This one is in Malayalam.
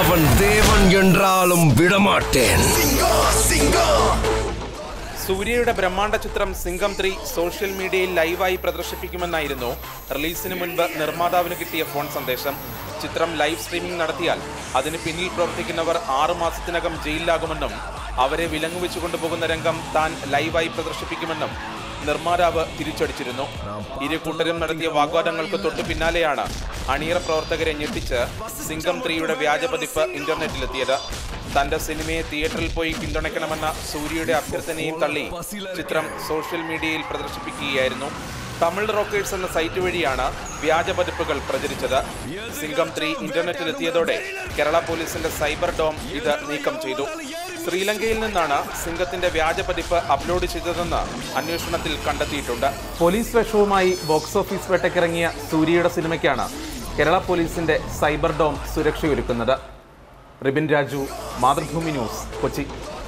அவன் தேவன் என்றாலும் விடமாட்டேன் സൂര്യയുടെ ബ്രഹ്മാണ്ഡ ചിത്രം സിംഗം ത്രീ സോഷ്യൽ മീഡിയയിൽ ലൈവായി പ്രദർശിപ്പിക്കുമെന്നായിരുന്നു റിലീസിന് മുൻപ് നിർമ്മാതാവിന് കിട്ടിയ ഫോൺ സന്ദേശം ചിത്രം ലൈവ് സ്ട്രീമിംഗ് നടത്തിയാൽ അതിന് പിന്നിൽ പ്രവർത്തിക്കുന്നവർ ആറു മാസത്തിനകം ജയിലിലാകുമെന്നും അവരെ വിലങ്ങുവെച്ചു കൊണ്ടുപോകുന്ന രംഗം താൻ ലൈവായി പ്രദർശിപ്പിക്കുമെന്നും നിർമ്മാതാവ് തിരിച്ചടിച്ചിരുന്നു ഇരു കൂട്ടരും നടത്തിയ വാഗ്വാദങ്ങൾക്ക് തൊട്ടു പിന്നാലെയാണ് അണിയറ പ്രവർത്തകരെ ഞെട്ടിച്ച് സിംഗം ത്രീയുടെ വ്യാജപതിപ്പ് ഇന്റർനെറ്റിലെത്തിയത് തന്റെ സിനിമയെ തിയേറ്ററിൽ പോയി പിന്തുണയ്ക്കണമെന്ന സൂര്യയുടെ അഭ്യർത്ഥനയും തള്ളി ചിത്രം സോഷ്യൽ മീഡിയയിൽ പ്രദർശിപ്പിക്കുകയായിരുന്നു തമിഴ് റോക്കേഴ്സ് എന്ന സൈറ്റ് വഴിയാണ് വ്യാജപതിപ്പുകൾ പ്രചരിച്ചത് സിംഗം ത്രീ ഇന്റർനെറ്റിലെത്തിയതോടെ കേരള പോലീസിന്റെ സൈബർ ഡോം ഇത് നീക്കം ചെയ്തു ശ്രീലങ്കയിൽ നിന്നാണ് സിംഗത്തിന്റെ വ്യാജപതിപ്പ് അപ്ലോഡ് ചെയ്തതെന്ന് അന്വേഷണത്തിൽ കണ്ടെത്തിയിട്ടുണ്ട് പോലീസ് വേഷവുമായി ബോക്സ് ഓഫീസ് വേട്ടയ്ക്കിറങ്ങിയ സൂര്യയുടെ സിനിമയ്ക്കാണ് കേരള പോലീസിന്റെ സൈബർ ഡോം സുരക്ഷയൊരുക്കുന്നത് റിബിൻ രാജു മാതൃഭൂമി ന്യൂസ് കൊച്ചി